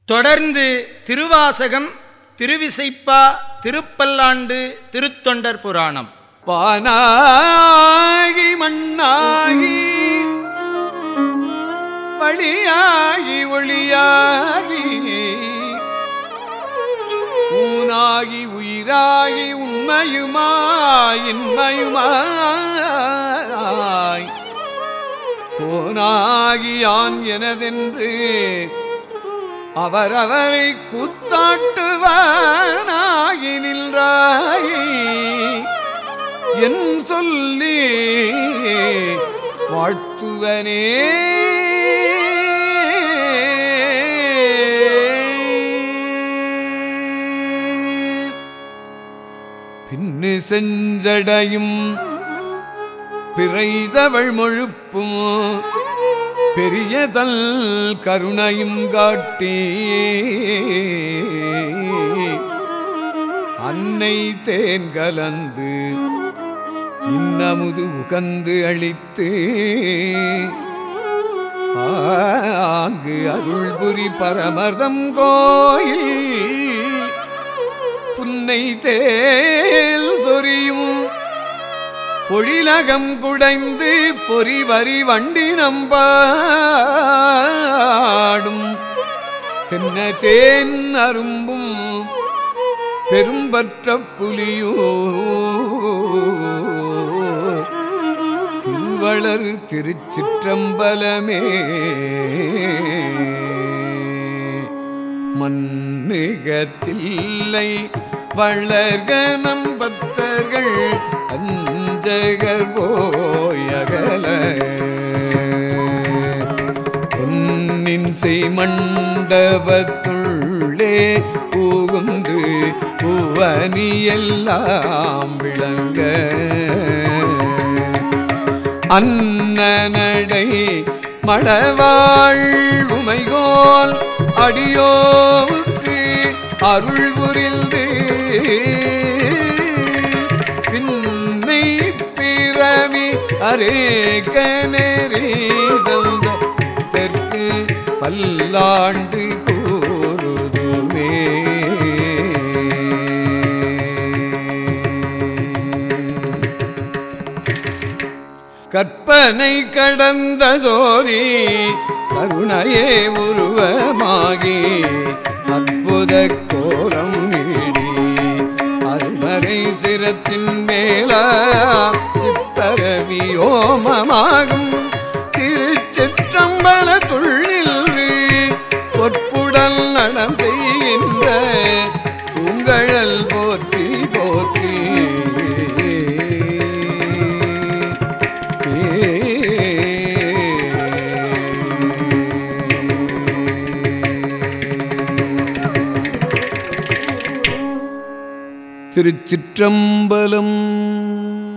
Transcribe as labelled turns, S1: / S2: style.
S1: தொடர்ந்து திருவாசகம் திருவிசைப்பா திருப்பல்லாண்டு திருத்தொண்டர் புராணம்
S2: வானாகி மண்ணாகி வழியாகி ஒளியாகி ஊனாகி உயிராகி உண்மையுமாய் இன்மையுமாய் போனாகி யான் எனதென்று அவரவரை கூத்தாட்டுவானாகி நின்றாயி என் சொல்லி வாழ்த்துவனே பின்னு செஞ்சடையும் பிறைதவள் மொழுப்பும் பெரியதல் கருணையும் காட்டி அன்னை தேன் கலந்து இன்னமுது உகந்து அளித்து ஆங்கு அருள்புரி பரமர்தம் கோயில் புன்னை தேல் சொரியும் பொழிலகம் குடைந்து பொறிவரி வண்டி நம்பாடும் தென்ன தேன் அரும்பும் பெரும்பற்ற புலியோ திருவளர் திருச்சிற்றம்பலமே மண்ணிகத்தில்லை வளர்க நம்பத்தர்கள் அஞ்சகர் போயகல பொன்னின் செய்மண்டபத்துள்ளே பூகுந்து பூவனியெல்லாம் விளங்க அன்னநடை மடவாழ் உமைகோல் அடியோவுக்கு அருள் புரிந்து பின்னை பிறவி அரேகனரே தெற்கு பல்லாண்டு கூறுதுமே கற்பனை கடந்த சோதி கருணையே உருவமாகி அற்புத கோலம் நீடி அருமறை சிரத்தின் மேல சித்தரவி ஓமமாகும் திருச்சிற்றம்பல துள்ளில் பொற்புடல் நடம் செய்கின்ற உங்கழல் போற்றி போற்றி திருச்சிற்றம்பலம்